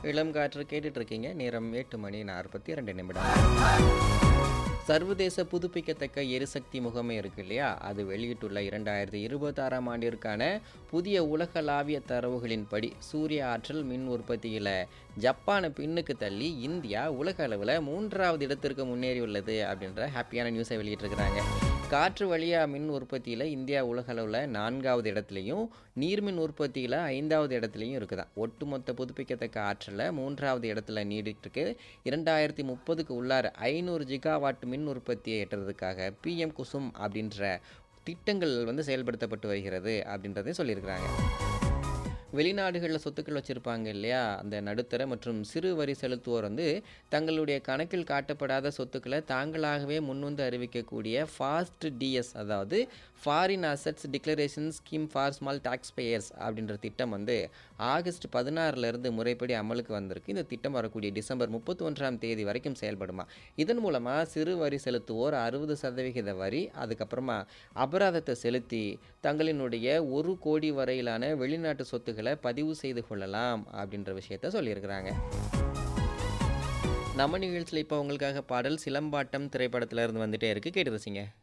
இளம் காற்று கேட்டுட்டு இருக்கீங்க நேரம் எட்டு மணி நாற்பத்தி ரெண்டு நிமிடம் சர்வதேச புதுப்பிக்கத்தக்க எரிசக்தி முகமை இருக்கு இல்லையா அது வெளியிட்டுள்ள இரண்டாயிரத்தி இருபத்தாறாம் ஆண்டிற்கான புதிய உலகளாவிய தரவுகளின்படி சூரிய ஆற்றல் மின் உற்பத்தியில் ஜப்பானை பின்னுக்கு தள்ளி இந்தியா உலக அளவில் மூன்றாவது இடத்திற்கு முன்னேறியுள்ளது அப்படின்ற ஹாப்பியான நியூஸை வெளியிட்டிருக்கிறாங்க காற்று வழியாக மின் உற்பத்தியில் இந்தியா உலக அளவில் நான்காவது இடத்துலையும் நீர்மின் உற்பத்தியில் ஐந்தாவது இடத்துலையும் இருக்குதான் ஒட்டுமொத்த புதுப்பிக்கத்தக்க ஆற்றலை மூன்றாவது இடத்துல நீடிட்டு இருக்கு இரண்டாயிரத்தி முப்பதுக்கு உள்ளார ஐநூறு ஜிகாவாட் மின் உற்பத்தியை எட்டுறதுக்காக பிஎம் குசும் அப்படின்ற திட்டங்கள் வந்து செயல்படுத்தப்பட்டு வருகிறது அப்படின்றதையும் சொல்லியிருக்கிறாங்க வெளிநாடுகளில் சொத்துக்கள் வச்சுருப்பாங்க இல்லையா அந்த நடுத்தர மற்றும் சிறு வரி செலுத்துவோர் வந்து தங்களுடைய கணக்கில் காட்டப்படாத சொத்துக்களை தாங்களாகவே முன்வந்து அறிவிக்கக்கூடிய ஃபாஸ்ட் டிஎஸ் அதாவது foreign assets declaration scheme for small tax payers அப்படின்ற திட்டம் வந்து ஆகஸ்ட் பதினாறுலேருந்து முறைப்படி அமலுக்கு வந்திருக்கு இந்த திட்டம் வரக்கூடிய டிசம்பர் முப்பத்தி ஒன்றாம் தேதி வரைக்கும் செயல்படுமா இதன் மூலமாக சிறு வரி செலுத்துவோர் அறுபது சதவிகித வரி அதுக்கப்புறமா அபராதத்தை செலுத்தி தங்களினுடைய ஒரு கோடி வரையிலான வெளிநாட்டு சொத்துக்களை பதிவு செய்து கொள்ளலாம் அப்படின்ற விஷயத்த சொல்லியிருக்கிறாங்க நம்ம நிகழ்ச்சியில் இப்போ உங்களுக்காக பாடல் சிலம்பாட்டம் திரைப்படத்துல இருந்து வந்துட்டே இருக்கு கேட்டு ரசிங்க